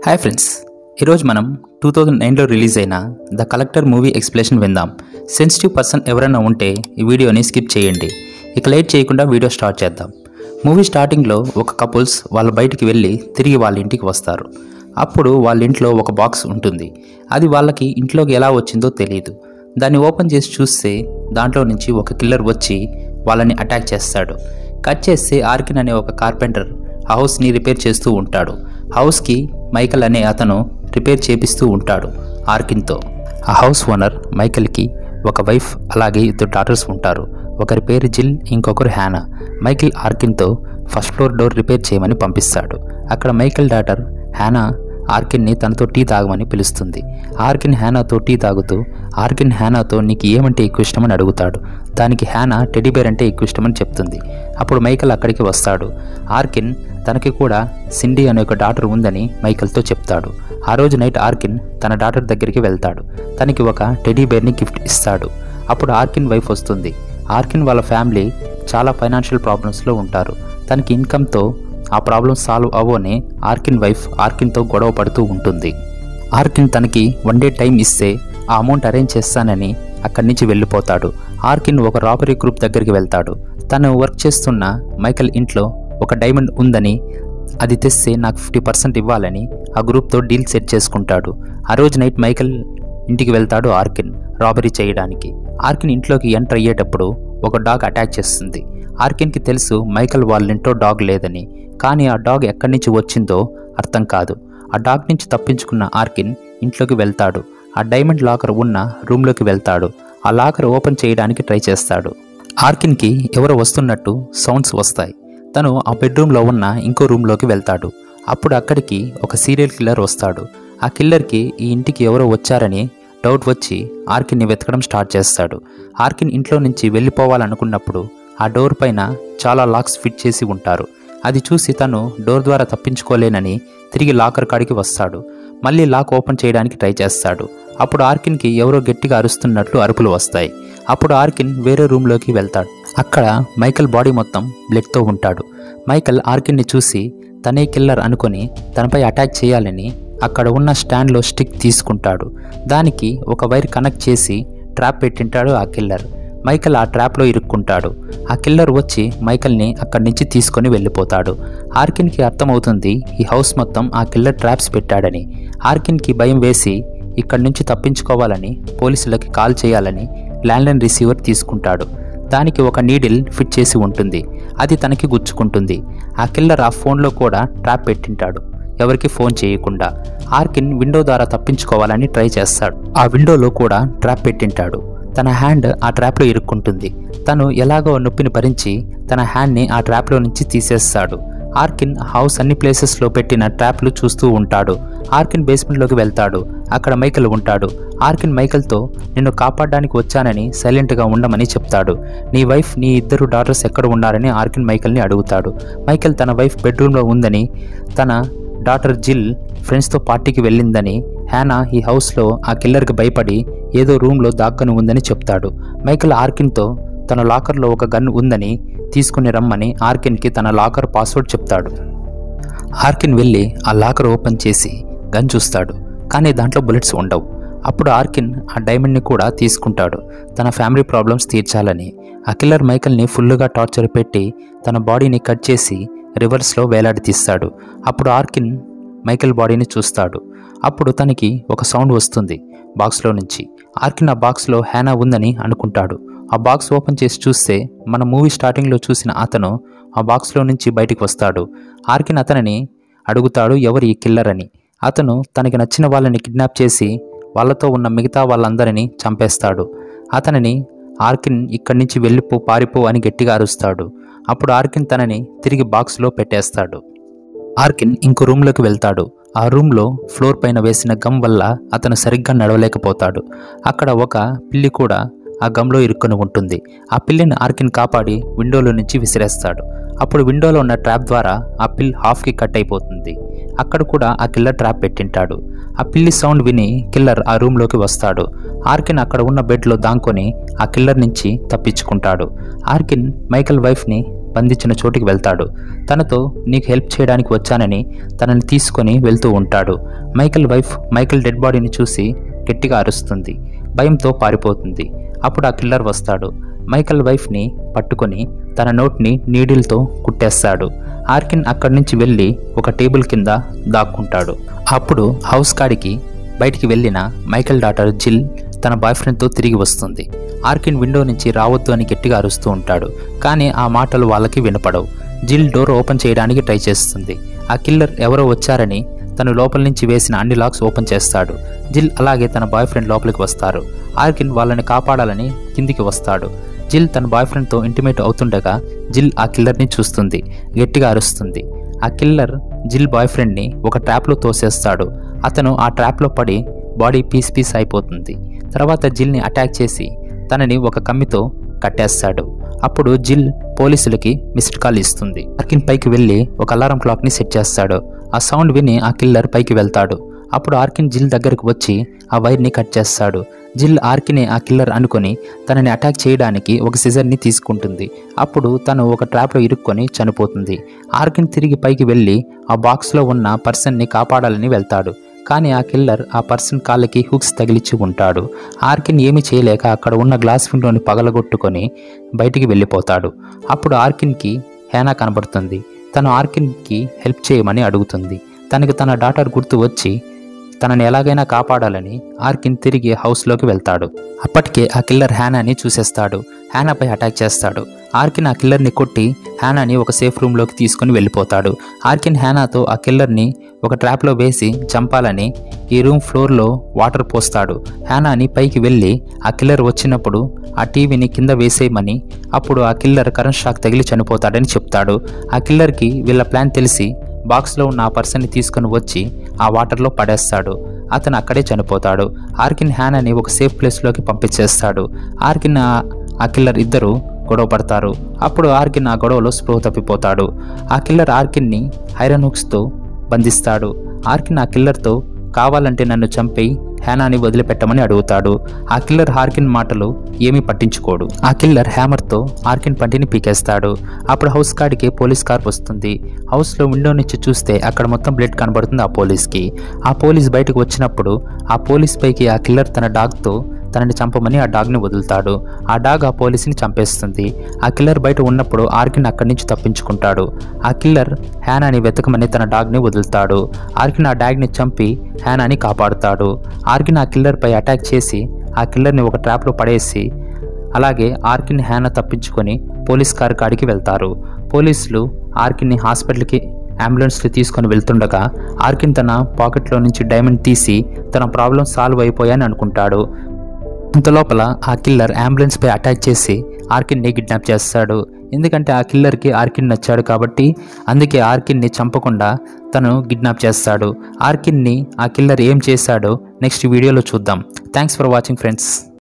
hi friends ఈరోజు మనం two thousand నైన్లో రిలీజ్ అయిన ద కలెక్టర్ మూవీ ఎక్స్ప్లెనేషన్ విందాం సెన్సిటివ్ పర్సన్ ఎవరైనా ఉంటే ఈ వీడియోని స్కిప్ చేయండి ఇక లేట్ చేయకుండా వీడియో స్టార్ట్ చేద్దాం మూవీ స్టార్టింగ్లో ఒక కపుల్స్ వాళ్ళ బయటికి వెళ్ళి తిరిగి వాళ్ళ ఇంటికి వస్తారు అప్పుడు వాళ్ళ ఇంట్లో ఒక బాక్స్ ఉంటుంది అది వాళ్ళకి ఇంట్లోకి ఎలా వచ్చిందో తెలియదు దాన్ని ఓపెన్ చేసి చూస్తే దాంట్లో నుంచి ఒక కిల్లర్ వచ్చి వాళ్ళని అటాక్ చేస్తాడు కట్ చేస్తే ఆర్కిన్ అనే ఒక కార్పెంటర్ హౌస్ని రిపేర్ చేస్తూ ఉంటాడు హౌస్కి మైకల్ అనే అతను రిపేర్ చేపిస్తూ ఉంటాడు ఆర్కిన్తో ఆ హౌస్ ఓనర్ మైకల్కి ఒక వైఫ్ అలాగే ఇద్దరు డాటర్స్ ఉంటారు ఒకరి పేరు జిల్ ఇంకొకరు హ్యానా మైకిల్ ఆర్కిన్తో ఫస్ట్ ఫ్లోర్ డోర్ రిపేర్ చేయమని పంపిస్తాడు అక్కడ మైకిల్ డాటర్ హ్యానా ఆర్కిన్ని తనతో టీ తాగమని పిలుస్తుంది ఆర్కిన్ హ్యానాతో టీ తాగుతూ ఆర్కిన్ హ్యానాతో నీకు ఏమంటే ఎక్కువ ఇష్టమని అడుగుతాడు దానికి హ్యానా టెడీబేర్ అంటే ఎక్కువ ఇష్టమని చెప్తుంది అప్పుడు మైకల్ అక్కడికి వస్తాడు ఆర్కిన్ తనకి కూడా సిండీ అనే ఒక డాటర్ ఉందని మైకల్తో చెప్తాడు ఆ రోజు నైట్ ఆర్కిన్ తన డాటర్ దగ్గరికి వెళ్తాడు తనకి ఒక టెడీబేర్ని గిఫ్ట్ ఇస్తాడు అప్పుడు ఆర్కిన్ వైఫ్ వస్తుంది ఆర్కిన్ వాళ్ళ ఫ్యామిలీ చాలా ఫైనాన్షియల్ ప్రాబ్లమ్స్లో ఉంటారు తనకి ఇన్కమ్తో ఆ ప్రాబ్లం సాల్వ్ అవ్వని ఆర్కిన్ వైఫ్ ఆర్కిన్తో గొడవ పడుతూ ఉంటుంది ఆర్కిన్ తనకి వన్ డే టైం ఇస్తే ఆ అమౌంట్ అరేంజ్ చేస్తానని అక్కడి నుంచి వెళ్ళిపోతాడు ఆర్కిన్ ఒక రాబరీ గ్రూప్ దగ్గరికి వెళ్తాడు తను వర్క్ చేస్తున్న మైకల్ ఇంట్లో ఒక డైమండ్ ఉందని అది తెస్తే నాకు ఫిఫ్టీ పర్సెంట్ ఇవ్వాలని ఆ గ్రూప్తో డీల్ సెట్ చేసుకుంటాడు ఆ రోజు నైట్ మైకల్ ఇంటికి వెళ్తాడు ఆర్కిన్ రాబరీ చేయడానికి ఆర్కిన్ ఇంట్లోకి ఎంటర్ అయ్యేటప్పుడు ఒక డాగ్ అటాక్ చేస్తుంది ఆర్కిన్కి తెలుసు మైకల్ వాళ్ళ ఇంట్లో డాగ్ లేదని కానీ ఆ డాగ్ ఎక్కడి నుంచి వచ్చిందో అర్థం కాదు ఆ డాగ్ నుంచి తప్పించుకున్న ఆర్కిన్ ఇంట్లోకి వెళ్తాడు ఆ డైమండ్ లాకర్ ఉన్న రూమ్లోకి వెళ్తాడు ఆ లాకర్ ఓపెన్ చేయడానికి ట్రై చేస్తాడు ఆర్కిన్కి ఎవరు వస్తున్నట్టు సౌండ్స్ వస్తాయి తను ఆ బెడ్రూమ్లో ఉన్న ఇంకో రూమ్లోకి వెళ్తాడు అప్పుడు అక్కడికి ఒక సీరియల్ కిల్లర్ వస్తాడు ఆ కిల్లర్కి ఈ ఇంటికి ఎవరో వచ్చారని డౌట్ వచ్చి ఆర్కిన్ని వెతకడం స్టార్ట్ చేస్తాడు ఆర్కిన్ ఇంట్లో నుంచి వెళ్ళిపోవాలనుకున్నప్పుడు ఆ డోర్ పైన చాలా లాక్స్ ఫిట్ చేసి ఉంటారు అది చూసి తను డోర్ ద్వారా తప్పించుకోలేనని తిరిగి లాకర్ కాడికి వస్తాడు మళ్ళీ లాక్ ఓపెన్ చేయడానికి ట్రై చేస్తాడు అప్పుడు ఆర్కిన్కి ఎవరో గట్టిగా అరుస్తున్నట్లు అరుపులు వస్తాయి అప్పుడు ఆర్కిన్ వేరే రూమ్లోకి వెళ్తాడు అక్కడ మైకల్ బాడీ మొత్తం బ్లడ్తో ఉంటాడు మైకల్ ఆర్కిన్ని చూసి తనే కిల్లర్ అనుకొని తనపై అటాక్ చేయాలని అక్కడ ఉన్న స్టాండ్లో స్టిక్ తీసుకుంటాడు దానికి ఒక వైర్ కనెక్ట్ చేసి ట్రాప్ పెట్టింటాడు ఆ కిల్లర్ మైకల్ ఆ ట్రాప్లో ఇరుక్కుంటాడు ఆ కిల్లర్ వచ్చి మైకల్ని అక్కడి నుంచి తీసుకొని వెళ్ళిపోతాడు ఆర్కిన్కి అర్థమవుతుంది ఈ హౌస్ మొత్తం ఆ కిల్లర్ ట్రాప్స్ పెట్టాడని ఆర్కిన్కి భయం వేసి ఇక్కడి నుంచి తప్పించుకోవాలని పోలీసులకి కాల్ చేయాలని ల్యాండ్లైన్ రిసీవర్ తీసుకుంటాడు దానికి ఒక నీడిల్ ఫిట్ చేసి ఉంటుంది అది తనకి గుచ్చుకుంటుంది ఆ కిల్లర్ ఆ ఫోన్లో కూడా ట్రాప్ పెట్టింటాడు ఎవరికి ఫోన్ చేయకుండా ఆర్కిన్ విండో ద్వారా తప్పించుకోవాలని ట్రై చేస్తాడు ఆ విండోలో కూడా ట్రాప్ పెట్టింటాడు తన హ్యాండ్ ఆ ట్రాప్లో ఇరుక్కుంటుంది తను ఎలాగో నొప్పిని భరించి తన హ్యాండ్ని ఆ ట్రాప్లో నుంచి తీసేస్తాడు ఆర్కిన్ హౌస్ అన్ని ప్లేసెస్లో పెట్టిన ట్రాప్లు చూస్తూ ఉంటాడు ఆర్కిన్ బేస్మెంట్లోకి వెళ్తాడు అక్కడ మైకల్ ఉంటాడు ఆర్కిన్ మైకల్తో నిన్ను కాపాడడానికి వచ్చానని సైలెంట్గా ఉండమని చెప్తాడు నీ వైఫ్ నీ ఇద్దరు డాటర్స్ ఎక్కడ ఉన్నారని ఆర్కిన్ మైకల్ని అడుగుతాడు మైకల్ తన వైఫ్ బెడ్రూమ్లో ఉందని తన డాటర్ జిల్ ఫ్రెండ్స్తో పార్టీకి వెళ్ళిందని హ్యానా ఈ హౌస్లో ఆ కిల్లర్కి భయపడి ఏదో రూమ్లో దాక్కని ఉందని చెప్తాడు మైకల్ ఆర్కిన్తో తన లాకర్లో ఒక గన్ ఉందని తీసుకుని రమ్మని ఆర్కిన్కి తన లాకర్ పాస్వర్డ్ చెప్తాడు ఆర్కిన్ వెళ్ళి ఆ లాకర్ ఓపెన్ చేసి గన్ చూస్తాడు కానీ దాంట్లో బుల్లెట్స్ ఉండవు అప్పుడు ఆర్కిన్ ఆ డైమండ్ని కూడా తీసుకుంటాడు తన ఫ్యామిలీ ప్రాబ్లమ్స్ తీర్చాలని ఆ కిల్లర్ మైకల్ని ఫుల్గా టార్చర్ పెట్టి తన బాడీని కట్ చేసి రివర్స్లో వేలాడదీస్తాడు అప్పుడు ఆర్కిన్ మైకల్ బాడీని చూస్తాడు అప్పుడు తనకి ఒక సౌండ్ వస్తుంది బాక్స్లో నుంచి ఆర్కిన్ ఆ బాక్స్లో హ్యానా ఉందని అనుకుంటాడు ఆ బాక్స్ ఓపెన్ చేసి చూస్తే మన మూవీ స్టార్టింగ్లో చూసిన అతను ఆ బాక్స్లో నుంచి బయటికి వస్తాడు ఆర్కిన్ అతనిని అడుగుతాడు ఎవరు ఈ కిల్లర్ అని అతను తనకి నచ్చిన వాళ్ళని కిడ్నాప్ చేసి వాళ్ళతో ఉన్న మిగతా వాళ్ళందరినీ చంపేస్తాడు అతనిని ఆర్కిన్ ఇక్కడి నుంచి వెళ్ళిపో పారిపో అని గట్టిగా అరుస్తాడు అప్పుడు ఆర్కిన్ తనని తిరిగి బాక్స్లో పెట్టేస్తాడు ఆర్కిన్ ఇంకో రూమ్లోకి వెళ్తాడు ఆ రూమ్లో ఫ్లోర్ పైన వేసిన గమ్ వల్ల అతను సరిగ్గా నడవలేకపోతాడు అక్కడ ఒక పిల్లి కూడా ఆ గమ్లో ఇరుక్కొని ఉంటుంది ఆ పిల్లిని ఆర్కిన్ కాపాడి విండోలో నుంచి విసిరేస్తాడు అప్పుడు విండోలో ఉన్న ట్రాప్ ద్వారా ఆ పిల్ హాఫ్కి కట్ అయిపోతుంది అక్కడ కూడా ఆ కిల్లర్ ట్రాప్ పెట్టింటాడు ఆ పిల్లి సౌండ్ విని కిల్లర్ ఆ రూమ్లోకి వస్తాడు ఆర్కిన్ అక్కడ ఉన్న బెడ్లో దాంకొని ఆ కిల్లర్ నుంచి తప్పించుకుంటాడు ఆర్కిన్ మైకల్ వైఫ్ని బంధించిన చోటికి వెళ్తాడు తనతో నీకు హెల్ప్ చేయడానికి వచ్చానని తనని తీసుకొని వెళ్తూ ఉంటాడు మైకల్ వైఫ్ మైకల్ డెడ్ బాడీని చూసి గట్టిగా అరుస్తుంది భయంతో పారిపోతుంది అప్పుడు ఆ కిల్లర్ వస్తాడు మైకల్ వైఫ్ని పట్టుకొని తన నోట్ని నీడిల్తో కుట్టేస్తాడు ఆర్కిన్ అక్కడి నుంచి వెళ్ళి ఒక టేబుల్ కింద దాక్కుంటాడు అప్పుడు హౌస్ కాడికి బయటికి వెళ్ళిన మైకల్ డాటర్ జిల్ తన బాయ్ ఫ్రెండ్తో తిరిగి వస్తుంది ఆర్కిన్ విండో నుంచి రావద్దు అని గట్టిగా అరుస్తూ ఉంటాడు కానీ ఆ మాటలు వాళ్ళకి వినపడవు జిల్ డోర్ ఓపెన్ చేయడానికి ట్రై చేస్తుంది ఆ కిల్లర్ ఎవరో వచ్చారని తను లోపల నుంచి వేసిన అన్ని లాక్స్ ఓపెన్ చేస్తాడు జిల్ అలాగే తన బాయ్ ఫ్రెండ్ లోపలికి వస్తారు ఆర్కిన్ వాళ్ళని కాపాడాలని కిందికి వస్తాడు జిల్ తన బాయ్ ఫ్రెండ్తో ఇంటిమేట్ అవుతుండగా జిల్ ఆ కిల్లర్ని చూస్తుంది గట్టిగా అరుస్తుంది ఆ కిల్లర్ జిల్ బాయ్ ఫ్రెండ్ని ఒక ట్రాప్లో తోసేస్తాడు అతను ఆ ట్రాప్లో పడి బాడీ పీస్ పీస్ అయిపోతుంది తర్వాత జిల్ని అటాక్ చేసి తనని ఒక కమ్మితో కట్టేస్తాడు అప్పుడు జిల్ పోలీసులకి మిస్డ్ కాల్ ఇస్తుంది ఆర్కిన్ పైకి వెళ్ళి ఒక అలారం క్లాక్ని సెట్ చేస్తాడు ఆ సౌండ్ విని ఆ కిల్లర్ పైకి వెళ్తాడు అప్పుడు ఆర్కిన్ జిల్ దగ్గరకు వచ్చి ఆ వైర్ని కట్ చేస్తాడు జిల్ ఆర్కినే ఆ కిల్లర్ అనుకొని తనని అటాక్ చేయడానికి ఒక సిజర్ని తీసుకుంటుంది అప్పుడు తను ఒక ట్రాప్లో ఇరుక్కొని చనిపోతుంది ఆర్కిన్ తిరిగి పైకి వెళ్ళి ఆ బాక్స్లో ఉన్న పర్సన్ని కాపాడాలని వెళ్తాడు కానీ ఆ కిల్లర్ ఆ పర్సన్ కాళ్ళకి హుక్స్ తగిలించి ఉంటాడు ఆర్కిన్ ఏమీ చేయలేక అక్కడ ఉన్న గ్లాస్ విండోని పగలగొట్టుకొని బయటికి వెళ్ళిపోతాడు అప్పుడు ఆర్కిన్కి హేనా కనబడుతుంది తను ఆర్కిన్కి హెల్ప్ చేయమని అడుగుతుంది తనకి తన డాటర్ గుర్తు వచ్చి తనని ఎలాగైనా కాపాడాలని ఆర్కిన్ తిరిగి హౌస్లోకి వెళ్తాడు అప్పటికే ఆ కిల్లర్ హ్యానాని చూసేస్తాడు హ్యానాపై అటాక్ చేస్తాడు ఆర్కిన్ ఆ కిల్లర్ని కొట్టి హ్యానాని ఒక సేఫ్ రూమ్లోకి తీసుకుని వెళ్ళిపోతాడు ఆర్కిన్ హ్యానాతో ఆ కిల్లర్ని ఒక ట్రాప్లో వేసి చంపాలని ఈ రూమ్ ఫ్లోర్లో వాటర్ పోస్తాడు హ్యానాని పైకి వెళ్ళి ఆ కిల్లర్ వచ్చినప్పుడు ఆ టీవీని కింద వేసేయమని అప్పుడు ఆ కిల్లర్ కరెంట్ షాక్ తగిలి చనిపోతాడని చెప్తాడు ఆ కిల్లర్కి వీళ్ళ ప్లాన్ తెలిసి బాక్స్లో ఉన్న ఆ పర్సన్ని తీసుకొని వచ్చి ఆ వాటర్లో పడేస్తాడు అతను అక్కడే చనిపోతాడు ఆర్కిన్ హ్యానాని ఒక సేఫ్ ప్లేస్లోకి పంపించేస్తాడు ఆర్కిన్ ఆ- ఆ కిల్లర్ ఇద్దరు గొడవ పడతారు అప్పుడు ఆర్కిన్ ఆ గొడవలో స్పృహ తప్పిపోతాడు ఆ కిల్లర్ ఆర్కిన్ని ఐరన్ హుక్స్తో బంధిస్తాడు ఆర్కిన్ ఆ కిల్లర్తో కావాలంటే నన్ను చంపి హ్యానాని వదిలిపెట్టమని అడుగుతాడు ఆ కిల్లర్ హార్కిన్ మాటలు ఏమీ పట్టించుకోడు ఆ కిల్లర్ హ్యామర్తో ఆర్కిన్ పంటిని పీకేస్తాడు అప్పుడు హౌస్ కాడికి పోలీస్ కార్ వస్తుంది హౌస్లో విండో నుంచి చూస్తే అక్కడ మొత్తం బ్లడ్ కనబడుతుంది ఆ పోలీస్కి ఆ పోలీస్ బయటకు వచ్చినప్పుడు ఆ పోలీస్ పైకి ఆ కిల్లర్ తన డాగ్తో తనని చంపమని ఆ డాగ్ని వదులుతాడు ఆ డాగ్ ఆ పోలీసుని చంపేస్తుంది ఆ కిల్లర్ బయట ఉన్నప్పుడు ఆర్కిన్ అక్కడి నుంచి తప్పించుకుంటాడు ఆ కిల్లర్ హ్యానాని వెతకమని తన డాగ్ని వదులుతాడు ఆర్కిన్ ఆ డాగ్ని చంపి హ్యానాని కాపాడుతాడు ఆర్కిన్ ఆ కిల్లర్పై అటాక్ చేసి ఆ కిల్లర్ని ఒక ట్రాప్లో పడేసి అలాగే ఆర్కిన్ హ్యానా తప్పించుకొని పోలీస్ కారు కాడికి వెళ్తారు పోలీసులు ఆర్కిన్ని హాస్పిటల్కి అంబులెన్స్లో తీసుకొని వెళ్తుండగా ఆర్కిన్ తన పాకెట్లో నుంచి డైమండ్ తీసి తన ప్రాబ్లం సాల్వ్ అయిపోయాని అనుకుంటాడు ఇంత లోపల ఆ కిల్లర్ అంబులెన్స్ పై అటాక్ చేసి ఆర్కిన్ని కిడ్నాప్ చేస్తాడు ఎందుకంటే ఆ కిల్లర్కి ఆర్కిన్ నచ్చాడు కాబట్టి అందుకే ఆర్కిన్ని చంపకుండా తను కిడ్నాప్ చేస్తాడు ఆర్కిన్ని ఆ కిల్లర్ ఏం చేశాడో నెక్స్ట్ వీడియోలో చూద్దాం థ్యాంక్స్ ఫర్ వాచింగ్ ఫ్రెండ్స్